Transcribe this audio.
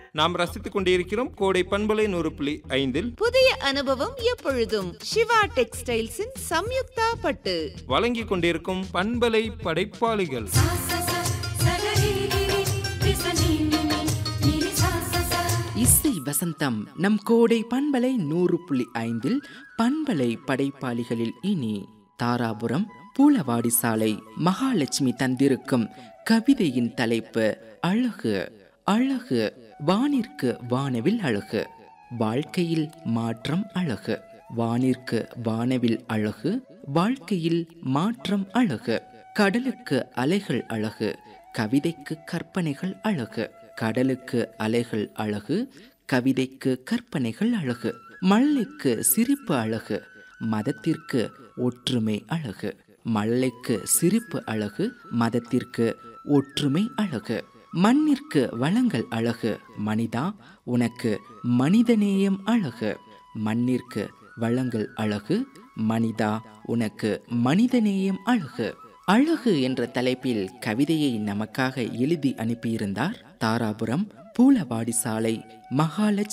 நாம் ரசித்துக் கொண்டிருக்கிறோம் கோடை பண்பலை நூறு புள்ளி ஐந்தில் புதிய அனுபவம் எப்பொழுதும் சிவா டெக்ஸ்டைல்ஸின் சம்யுக்தா பட்டு வழங்கிக் கொண்டிருக்கும் பண்பலை படைப்பாளிகள் सा सा सा सगरिगिरि विसनिनिनि निरि सा सा सा இசை வசந்தம் நம் கோடை பண்பலை நூறு புள்ளி ஐந்தில் பண்பலை படைப்பாளிகளில் இனி தாராபுரம் பூலவாடி சாலை மகாலட்சுமி தந்திருக்கும் கவிதையின் தலைப்பு அழகு அழகு வானிற்கு வானவில் அழகு வாழ்க்கையில் மாற்றம் அழகு வானிற்கு வானவில் அழகு வாழ்க்கையில் மாற்றம் அழகு கடலுக்கு அலைகள் அழகு கவிதைக்கு கற்பனைகள் அழகு கடலுக்கு அலைகள் அழகு கவிதைக்கு கற்பனைகள் அழகு மல்லைக்கு சிரிப்பு அழகு மதத்திற்கு ஒற்றுமை அழகு மல்லைக்கு சிரிப்பு அழகு மதத்திற்கு ஒற்றுமை அழகு மண்ணிற்கு வளங்கள் அழகு மனிதா உனக்கு மனிதநேயம் அழகு மண்ணிற்கு வளங்கள் அழகு மனிதா உனக்கு மனிதநேயம் அழகு அழகு என்ற தலைப்பில் கவிதையை நமக்காக எழுதி அனுப்பியிருந்தார் தாராபுரம் பூலவாடி சாலை மகாலட்சுமி